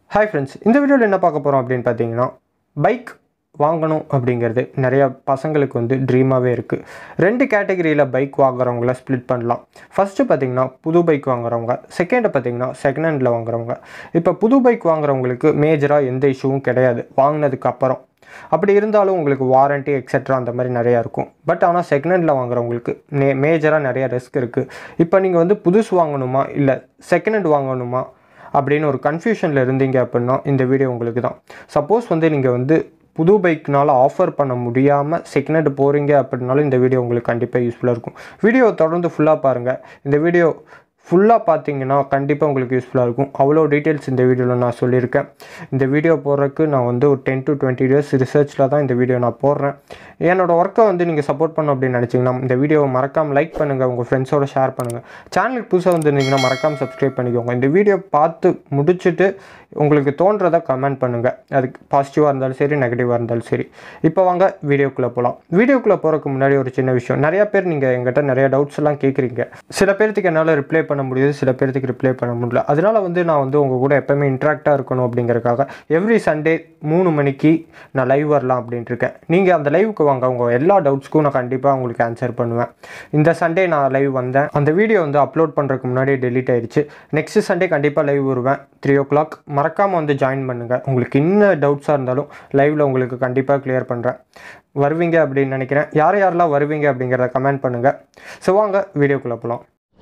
hi friends இந்த வீடியோவில் என்ன பார்க்க போகிறோம் அப்படின்னு பார்த்தீங்கன்னா பைக் வாங்கணும் அப்படிங்கிறது நிறைய பசங்களுக்கு வந்து ட்ரீமாகவே இருக்குது ரெண்டு கேட்டகரியில் பைக் வாங்குறவங்கள ஸ்ப்ளிட் பண்ணலாம் ஃபஸ்ட்டு பார்த்தீங்கன்னா புது பைக் வாங்குறவங்க செகண்டை பார்த்தீங்கன்னா செகண்ட் ஹேண்டில் வாங்குறவங்க இப்போ புது பைக் வாங்குறவங்களுக்கு மேஜராக எந்த இஷ்யூவும் கிடையாது வாங்கினதுக்கு அப்புறம் அப்படி இருந்தாலும் உங்களுக்கு வாரண்ட்டி எக்ஸெட்ரா அந்த மாதிரி நிறையா இருக்கும் பட் ஆனால் செகண்ட் ஹேண்டில் வாங்குறவங்களுக்கு நே மேஜராக நிறைய ரிஸ்க் இருக்குது இப்போ நீங்கள் வந்து புதுசு வாங்கணுமா இல்லை செகண்ட் ஹேண்ட் வாங்கணுமா அப்படின்னு ஒரு கன்ஃபியூஷனில் இருந்தீங்க அப்படின்னா இந்த வீடியோ உங்களுக்கு தான் சப்போஸ் வந்து நீங்கள் வந்து புது பைக்னால் ஆஃபர் பண்ண முடியாமல் செகண்ட் ஹேண்ட் போகிறீங்க அப்படின்னாலும் இந்த வீடியோ உங்களுக்கு கண்டிப்பாக யூஸ்ஃபுல்லாக இருக்கும் வீடியோ தொடர்ந்து ஃபுல்லாக பாருங்கள் இந்த வீடியோ ஃபுல்லாக பார்த்தீங்கன்னா கண்டிப்பாக உங்களுக்கு யூஸ்ஃபுல்லாக இருக்கும் அவ்வளோ டீட்டெயில்ஸ் இந்த வீடியோவில் நான் சொல்லியிருக்கேன் இந்த வீடியோ போடுறதுக்கு நான் வந்து ஒரு டென் டு டுவெண்ட்டி டேஸ் ரிசர்ச்சில் தான் இந்த வீடியோ நான் போடுறேன் என்னோடய ஒர்க்கை வந்து நீங்கள் சப்போர்ட் பண்ணணும் அப்படின்னு நினச்சிங்கன்னா இந்த வீடியோவை மறக்காமல் லைக் பண்ணுங்கள் உங்கள் ஃப்ரெண்ட்ஸோட ஷேர் பண்ணுங்கள் சேனலுக்கு புதுசாக வந்துருந்தீங்கன்னா மறக்காமல் சப்ஸ்கிரைப் பண்ணிக்கோங்க இந்த வீடியோ பார்த்து முடிச்சுட்டு உங்களுக்கு தோன்றதை கமெண்ட் பண்ணுங்கள் அதுக்கு பாசிட்டிவாக இருந்தாலும் சரி நெகட்டிவாக இருந்தாலும் சரி இப்போ வாங்க வீடியோக்குள்ளே போகலாம் வீடியோக்குள்ளே போகிறதுக்கு முன்னாடி ஒரு சின்ன விஷயம் நிறைய பேர் நீங்கள் எங்கிட்ட நிறைய டவுட்ஸ் எல்லாம் கேட்குறீங்க சில பேர்த்துக்கு என்னால் ரிப்ளை பண்ண முடியுது சில பேர்த்துக்கு ரிப்ளை பண்ண முடியல அதனால வந்து நான் வந்து உங்கள் கூட எப்போவுமே இன்ட்ராக்டாக இருக்கணும் அப்படிங்கறக்காக எவ்ரி சண்டே மூணு மணிக்கு நான் லைவ் வரலாம் அப்படின்ட்டு இருக்கேன் நீங்கள் அந்த லைவுக்கு வாங்க உங்கள் எல்லா டவுட்ஸ்க்கும் நான் கண்டிப்பாக உங்களுக்கு ஆன்சர் பண்ணுவேன் இந்த சண்டே நான் லைவ் வந்தேன் அந்த வீடியோ வந்து அப்லோட் பண்ணுறதுக்கு முன்னாடி டெலீட் ஆயிடுச்சு நெக்ஸ்ட் சண்டே கண்டிப்பாக லைவ் வருவேன் த்ரீ ஓ கிளாக் மறக்காமல் வந்து ஜாயின் பண்ணுங்கள் உங்களுக்கு இன்னும் டவுட்ஸாக இருந்தாலும் லைவில் உங்களுக்கு கண்டிப்பாக கிளியர் பண்ணுறேன் வருவீங்க அப்படின்னு நினைக்கிறேன் யார் யாரெல்லாம் வருவீங்க அப்படிங்கிறத கமெண்ட் பண்ணுங்கள் ஸோ வாங்க வீடியோக்குள்ளே போகலாம்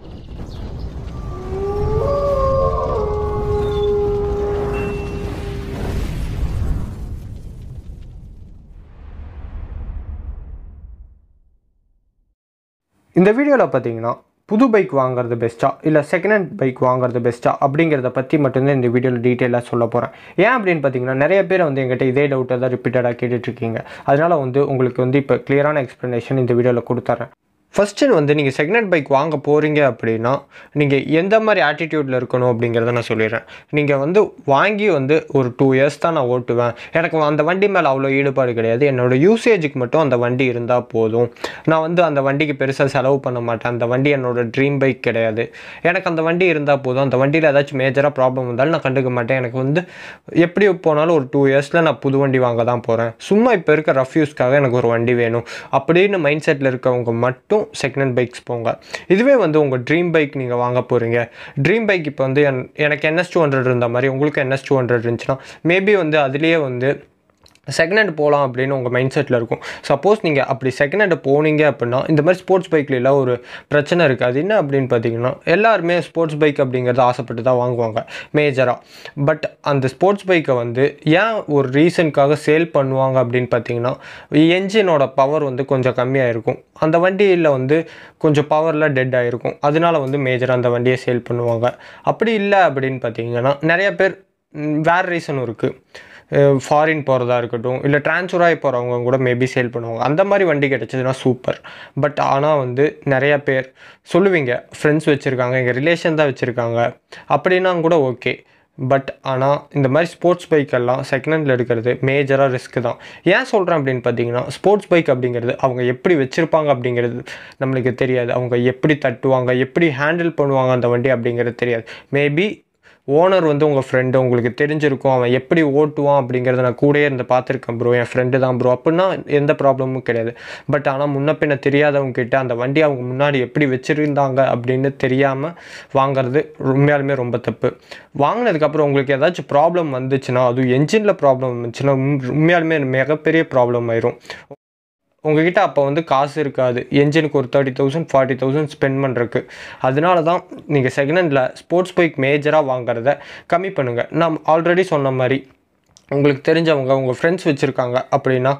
இந்த வீடியோவில் பார்த்தீங்கன்னா புது பைக் வாங்குறது பெஸ்ட்டா இல்லை செகண்ட் ஹேண்ட் பைக் வாங்குறது பெஸ்ட்டா அப்படிங்கிறத பற்றி மட்டும்தான் இந்த வீடியோவில் டீட்டெயிலாக சொல்ல போகிறேன் ஏன் அப்படின்னு பார்த்தீங்கன்னா நிறைய பேர் வந்து எங்கிட்ட இதே டவுட்டை தான் ரிப்பீட்டடாக கேட்டுட்ருக்கீங்க அதனால் வந்து உங்களுக்கு வந்து இப்போ கிளியரான எக்ஸ்ப்ளனேஷன் இந்த வீடியோவில் கொடுத்துட்றேன் ஃபஸ்ட்டு வந்து நீங்கள் செகண்ட் ஹேண்ட் பைக் வாங்க போகிறீங்க அப்படின்னா நீங்கள் எந்த மாதிரி ஆட்டிடியூடில் இருக்கணும் அப்படிங்கிறத நான் சொல்லிடுறேன் நீங்கள் வந்து வாங்கி வந்து ஒரு டூ இயர்ஸ் தான் நான் ஓட்டுவேன் எனக்கு அந்த வண்டி மேலே அவ்வளோ ஈடுபாடு கிடையாது என்னோடய யூசேஜுக்கு மட்டும் அந்த வண்டி இருந்தால் போதும் நான் வந்து அந்த வண்டிக்கு பெருசாக செலவு பண்ண மாட்டேன் அந்த வண்டி என்னோடய ட்ரீம் பைக் கிடையாது எனக்கு அந்த வண்டி இருந்தால் போதும் அந்த வண்டியில் ஏதாச்சும் மேஜராக ப்ராப்ளம் வந்தாலும் நான் கண்டுக்க மாட்டேன் எனக்கு வந்து எப்படி போனாலும் ஒரு டூ இயர்ஸில் நான் புது வண்டி வாங்க தான் போகிறேன் சும்மா இப்போ இருக்க ரஃப் யூஸ்க்காக எனக்கு ஒரு வண்டி வேணும் அப்படின்னு மைண்ட் செட்டில் இருக்கவங்க மட்டும் செகண்ட் ஹேண்ட் பைக்ஸ் போங்க இதுவே வந்து உங்கள் ட்ரீம் பைக் நீங்கள் வாங்க போகிறீங்க ட்ரீம் பைக் இப்போ வந்து என் எனக்கு என்எஸ் டூ ஹண்ட்ரட் இருந்த மாதிரி உங்களுக்கு என்எஸ் டூ ஹண்ட்ரட் இருந்துச்சுன்னா மேபி வந்து அதுலேயே வந்து செகண்ட் ஹேண்ட் போகலாம் அப்படின்னு உங்கள் மைண்ட் செட்டில் இருக்கும் சப்போஸ் நீங்கள் அப்படி செகண்ட் ஹேண்டு போனீங்க அப்படின்னா இந்த மாதிரி ஸ்போர்ட்ஸ் பைக்லாம் ஒரு பிரச்சனை இருக்குது அது என்ன அப்படின்னு பார்த்தீங்கன்னா எல்லாருமே ஸ்போர்ட்ஸ் பைக் அப்படிங்கிறத ஆசைப்பட்டு தான் வாங்குவாங்க மேஜராக பட் அந்த ஸ்போர்ட்ஸ் பைக்கை வந்து ஏன் ஒரு ரீசனுக்காக சேல் பண்ணுவாங்க அப்படின்னு பார்த்தீங்கன்னா என்ஜினோட பவர் வந்து கொஞ்சம் கம்மியாக இருக்கும் அந்த வண்டியில் வந்து கொஞ்சம் பவரில் டெட் ஆகிருக்கும் அதனால வந்து மேஜராக அந்த வண்டியை சேல் பண்ணுவாங்க அப்படி இல்லை அப்படின்னு பார்த்தீங்கன்னா நிறைய பேர் வேறு ரீசனும் இருக்குது ஃபாரின் போகிறதா இருக்கட்டும் இல்லை ட்ரான்ஸ்ஃபர் ஆகி போகிறவங்க கூட மேபி சேல் பண்ணுவாங்க அந்த மாதிரி வண்டி கிடச்சதுன்னா சூப்பர் பட் ஆனால் வந்து நிறையா பேர் சொல்லுவீங்க ஃப்ரெண்ட்ஸ் வச்சுருக்காங்க எங்கள் ரிலேஷன் தான் வச்சுருக்காங்க அப்படின்னா கூட ஓகே பட் ஆனால் இந்த மாதிரி ஸ்போர்ட்ஸ் பைக்கெல்லாம் செகண்ட் ஹேண்டில் எடுக்கிறது மேஜராக ரிஸ்க்கு தான் ஏன் சொல்கிறேன் அப்படின்னு பார்த்தீங்கன்னா ஸ்போர்ட்ஸ் பைக் அப்படிங்கிறது அவங்க எப்படி வச்சுருப்பாங்க அப்படிங்கிறது நம்மளுக்கு தெரியாது அவங்க எப்படி தட்டுவாங்க எப்படி ஹேண்டில் பண்ணுவாங்க அந்த வண்டி அப்படிங்கிறது தெரியாது மேபி ஓனர் வந்து உங்கள் ஃப்ரெண்டு உங்களுக்கு தெரிஞ்சிருக்கும் அவன் எப்படி ஓட்டுவான் அப்படிங்கிறத நான் கூடயே இருந்து பார்த்துருக்கேன் ப்ரோ என் ஃப்ரெண்டு தான் ப்ரோ அப்படின்னா எந்த ப்ராப்ளமும் கிடையாது பட் ஆனால் முன்ன பின்ன தெரியாதவங்க கிட்ட அந்த வண்டி அவங்க முன்னாடி எப்படி வச்சுருந்தாங்க அப்படின்னு தெரியாமல் வாங்குறது உண்மையாலுமே ரொம்ப தப்பு வாங்கினதுக்கப்புறம் உங்களுக்கு ஏதாச்சும் ப்ராப்ளம் வந்துச்சுன்னா அதுவும் என்ஜினில் ப்ராப்ளம் வந்துச்சுன்னா உண்மையாலுமே மிகப்பெரிய ப்ராப்ளம் ஆயிரும் உங்ககிட்ட அப்போ வந்து காசு இருக்காது என்ஜினுக்கு ஒரு thirty thousand forty thousand spend பண்ணுறக்கு அதனால தான் நீங்கள் செகண்ட் ஹேண்டில் ஸ்போர்ட்ஸ் பைக் மேஜராக வாங்குறத கம்மி பண்ணுங்கள் நான் ஆல்ரெடி சொன்ன மாதிரி உங்களுக்கு தெரிஞ்சவங்க உங்கள் ஃப்ரெண்ட்ஸ் வச்சுருக்காங்க அப்படின்னா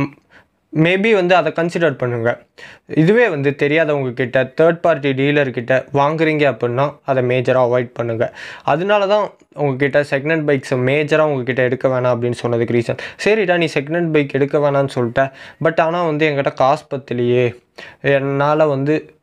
மேபி வந்து அதை கன்சிடர் பண்ணுங்கள் இதுவே வந்து தெரியாதவங்க கிட்ட தேர்ட் பார்ட்டி டீலர்கிட்ட வாங்குறீங்க அப்படின்னா அதை மேஜராக அவாய்ட் பண்ணுங்கள் அதனால தான் உங்ககிட்ட செகண்ட் ஹேண்ட் பைக்ஸை மேஜராக உங்ககிட்ட எடுக்க வேணாம் அப்படின்னு சொன்னதுக்கு ரீசன் சரிடா நீ செகண்ட் ஹேண்ட் பைக் எடுக்க வேணாம்னு சொல்லிட்ட பட் ஆனால் வந்து என்கிட்ட காசு பத்தலையே என்னால் வந்து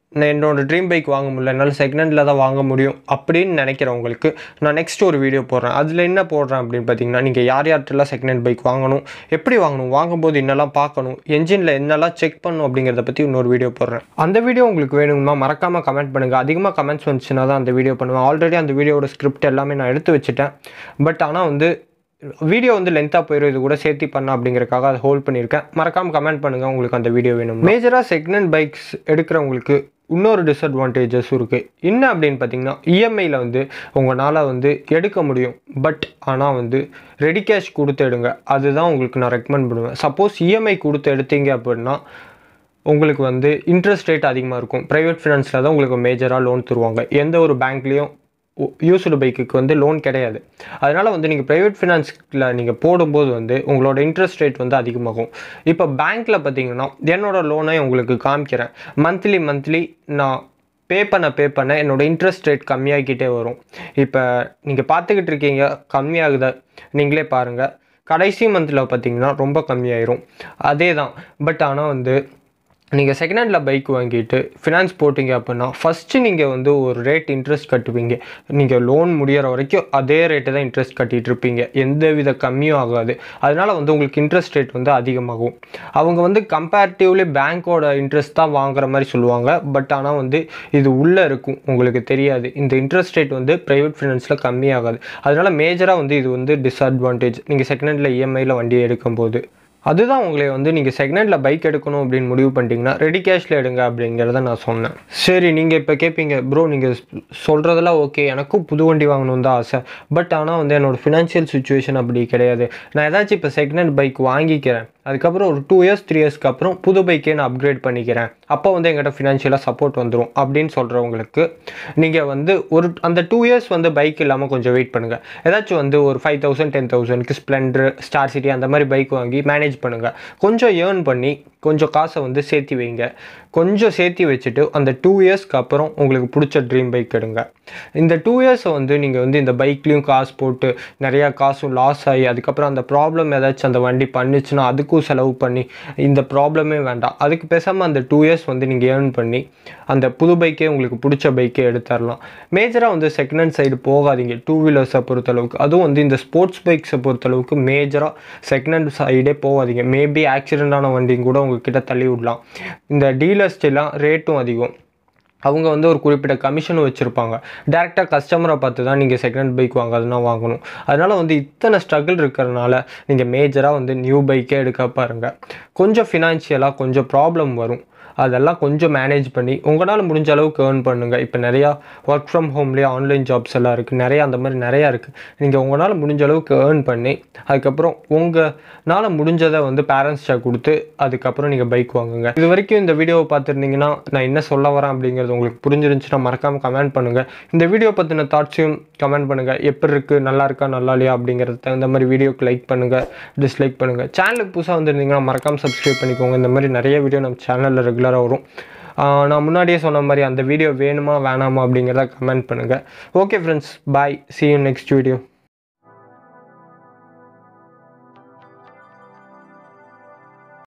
நான் என்னோட ட்ரீம் பைக் வாங்க முடியல என்னால் செகண்ட் ஹேண்டில் தான் வாங்க முடியும் அப்படின்னு நினைக்கிறவங்களுக்கு நான் நெக்ஸ்ட் ஒரு வீடியோ போடுறேன் அதில் என்ன போடுறேன் அப்படின்னு பார்த்தீங்கன்னா நீங்கள் யார் யார்கிட்டலாம் செகண்ட் ஹேண்ட் பைக் வாங்கணும் எப்படி வாங்கணும் வாங்கும்போது என்னெல்லாம் பார்க்கணும் என்ஜினில் என்னெல்லாம் செக் பண்ணணும் அப்படிங்கிறத பற்றி இன்னொரு வீடியோ போடுறேன் அந்த வீடியோ உங்களுக்கு வேணுமா மறக்காமல் கமெண்ட் பண்ணுங்கள் அதிகமாக கமெண்ட்ஸ் வந்துச்சுன்னா தான் அந்த வீடியோ பண்ணுவேன் ஆல்ரெடி அந்த வீடியோட ஸ்கிரிப்ட் எல்லாமே நான் எடுத்து வச்சுட்டேன் பட் ஆனால் வந்து வீடியோ வந்து லென்த்தாக போயிடும் இது கூட சேர்த்து பண்ண அப்படிங்கறக்காக அதை ஹோல்ட் பண்ணியிருக்கேன் மறக்காமல் கமெண்ட் பண்ணுங்கள் உங்களுக்கு அந்த வீடியோ வேணும் மேஜராக செகண்ட் ஹேண்ட் பைக்ஸ் எடுக்கிறவங்களுக்கு இன்னொரு டிஸ்அட்வான்டேஜஸும் இருக்குது என்ன அப்படின்னு பார்த்தீங்கன்னா இஎம்ஐயில் வந்து உங்களால் வந்து எடுக்க முடியும் பட் ஆனால் வந்து ரெடி கேஷ் கொடுத்து எடுங்க அதுதான் உங்களுக்கு நான் ரெக்கமெண்ட் பண்ணுவேன் சப்போஸ் இஎம்ஐ கொடுத்து எடுத்தீங்க அப்படின்னா உங்களுக்கு வந்து இன்ட்ரெஸ்ட் ரேட் அதிகமாக இருக்கும் ப்ரைவேட் ஃபினான்ஸில் தான் உங்களுக்கு மேஜராக லோன் தருவாங்க எந்த ஒரு பேங்க்லேயும் யூஸ்டு பைக்குக்கு வந்து லோன் கிடையாது அதனால் வந்து நீங்கள் ப்ரைவேட் ஃபினான்ஸில் நீங்கள் போடும்போது வந்து உங்களோட இன்ட்ரெஸ்ட் ரேட் வந்து அதிகமாகும் இப்போ பேங்க்கில் பார்த்தீங்கன்னா என்னோட லோனை உங்களுக்கு காமிக்கிறேன் மந்த்லி மந்த்லி நான் பே பண்ண பே பண்ண என்னோட இன்ட்ரெஸ்ட் ரேட் கம்மியாகிக்கிட்டே வரும் இப்போ நீங்கள் பார்த்துக்கிட்டு இருக்கீங்க கம்மியாகுத நீங்களே பாருங்கள் கடைசி மந்தில் பார்த்தீங்கன்னா ரொம்ப கம்மியாயிரும் அதே தான் பட் ஆனால் வந்து நீங்கள் செகண்ட் ஹேண்டில் பைக் வாங்கிட்டு ஃபினான்ஸ் போட்டிங்க அப்படின்னா ஃபஸ்ட்டு நீங்கள் வந்து ஒரு ரேட் இன்ட்ரெஸ்ட் கட்டுவீங்க நீங்கள் லோன் முடியிற வரைக்கும் அதே ரேட்டு தான் இன்ட்ரெஸ்ட் கட்டிகிட்டு இருப்பீங்க எந்த வித கம்மியும் ஆகாது அதனால் வந்து உங்களுக்கு இன்ட்ரெஸ்ட் ரேட் வந்து அதிகமாகும் அவங்க வந்து கம்பேரிட்டிவ்லி பேங்க்கோட இன்ட்ரெஸ்ட் தான் வாங்குற மாதிரி சொல்லுவாங்க பட் ஆனால் வந்து இது உள்ளே இருக்கும் உங்களுக்கு தெரியாது இந்த இன்ட்ரெஸ்ட் ரேட் வந்து ப்ரைவேட் ஃபினான்ஸில் கம்மியாகாது அதனால் மேஜராக வந்து இது வந்து டிஸ்அட்வான்டேஜ் நீங்கள் செகண்ட் ஹேண்டில் இஎம்ஐயில் வண்டி எடுக்கும்போது அதுதான் உங்களை வந்து நீங்கள் செகண்ட் ஹேண்டில் பைக் எடுக்கணும் அப்படின்னு முடிவு பண்ணிட்டீங்கன்னா ரெடி கேஷில் எடுங்க அப்படிங்கிறத நான் சொன்னேன் சரி நீங்கள் இப்போ கேட்பீங்க ப்ரோ நீங்கள் சொல்கிறதெல்லாம் ஓகே எனக்கும் புது வண்டி வாங்கணும் தான் ஆசை பட் ஆனால் வந்து என்னோடய ஃபினான்ஷியல் சுச்சுவேஷன் அப்படி கிடையாது நான் ஏதாச்சும் இப்போ செகண்ட் ஹேண்ட் பைக் வாங்கிக்கிறேன் அதுக்கப்புறம் ஒரு டூ இயர்ஸ் த்ரீ இயர்ஸ்க்கு அப்புறம் புது பைக்கே நான் அப்கிரேட் பண்ணிக்கிறேன் அப்போ வந்து எங்கிட்ட ஃபினான்ஷியலாக சப்போர்ட் வந்துடும் அப்படின்னு சொல்கிறவங்களுக்கு நீங்கள் வந்து ஒரு அந்த டூ இயர்ஸ் வந்து பைக் இல்லாமல் கொஞ்சம் வெயிட் பண்ணுங்கள் ஏதாச்சும் வந்து ஒரு ஃபைவ் தௌசண்ட் டென் தௌசண்ட்க்கு ஸ்ப்ளெண்டர் ஸ்டார் சிட்டி அந்த மாதிரி பைக் வாங்கி மேனேஜ் பண்ணுங்கள் கொஞ்சம் ஏர்ன் பண்ணி கொஞ்சம் காசை வந்து சேர்த்தி வைங்க கொஞ்சம் சேர்த்தி வச்சுட்டு அந்த டூ இயர்ஸ்க்கு அப்புறம் உங்களுக்கு பிடிச்ச ட்ரீம் பைக் எடுங்க இந்த டூ இயர்ஸை வந்து நீங்கள் வந்து இந்த பைக்லேயும் காசு போட்டு நிறையா காசும் லாஸ் ஆகி அதுக்கப்புறம் அந்த ப்ராப்ளம் ஏதாச்சும் அந்த வண்டி பண்ணுச்சுன்னா அதுக்கும் செலவு பண்ணி இந்த ப்ராப்ளமே வேண்டாம் அதுக்கு பேசாமல் அந்த டூ இயர்ஸ் வந்து நீங்கள் ஏர்ன் பண்ணி அந்த புது பைக்கே உங்களுக்கு பிடிச்ச பைக்கே எடுத்துடலாம் மேஜராக வந்து செகண்ட் ஹேண்ட் சைடு போகாதீங்க டூ வீலர்ஸை பொறுத்தளவுக்கு அதுவும் வந்து இந்த ஸ்போர்ட்ஸ் பைக்ஸை பொறுத்தளவுக்கு மேஜராக செகண்ட் ஹேண்ட் சைடே போகாதீங்க மேபி ஆக்சிடென்டான வண்டியும் கூட உங்ககிட்ட தள்ளி விடலாம் இந்த டீலர்ஸ்டெல்லாம் ரேட்டும் அதிகம் அவங்க வந்து ஒரு குறிப்பிட்ட கமிஷனும் வச்சுருப்பாங்க டேரெக்டாக கஸ்டமரை பார்த்து தான் நீங்கள் செகண்ட் பைக் வாங்காதுன்னா வாங்கணும் அதனால் வந்து இத்தனை ஸ்ட்ரகிள் இருக்கிறனால நீங்கள் மேஜராக வந்து நியூ பைக்கே எடுக்க பாருங்கள் கொஞ்சம் ஃபினான்ஷியலாக கொஞ்சம் ப்ராப்ளம் வரும் அதெல்லாம் கொஞ்சம் மேனேஜ் பண்ணி உங்களால் முடிஞ்ச அளவுக்கு ஏர்ன் பண்ணுங்கள் இப்போ நிறையா ஒர்க் ஃப்ரம் ஹோம்லேயே ஆன்லைன் ஜாப்ஸ் எல்லாம் இருக்குது நிறையா அந்த மாதிரி நிறையா இருக்குது நீங்கள் உங்களால் முடிஞ்ச அளவுக்கு ஏர்ன் பண்ணி அதுக்கப்புறம் உங்களால் முடிஞ்சதை வந்து பேரண்ட்ஸ்கிட்ட கொடுத்து அதுக்கப்புறம் நீங்கள் பைக் வாங்குங்க இது வரைக்கும் இந்த வீடியோவை பார்த்துருந்தீங்கன்னா நான் என்ன சொல்ல வரேன் அப்படிங்கிறது உங்களுக்கு புரிஞ்சிருந்துச்சுன்னா மறக்காமல் கமெண்ட் பண்ணுங்கள் இந்த வீடியோ பற்றின தாட்ஸையும் கமெண்ட் பண்ணுங்கள் எப்படி இருக்குது நல்லா இருக்கா நல்லா இல்லையா அப்படிங்கிறது தகுந்த மாதிரி வீடியோக்கு லைக் பண்ணுங்கள் டிஸ்லைக் பண்ணுங்கள் சேனலுக்கு புதுசாக வந்திருந்தீங்கன்னா மறக்காமல் சப்ஸ்கிரைப் பண்ணிக்கோங்க இந்த மாதிரி நிறைய வீடியோ நம்ம சேனலில் ரெகுலராக வரும் ஆஹ் நான் முன்னாடியே சொன்ன மாதிரி அந்த வீடியோ வேணுமா வேணாமா அப்படிங்கிறத கமெண்ட் பண்ணுங்கள் okay friends bye see you next video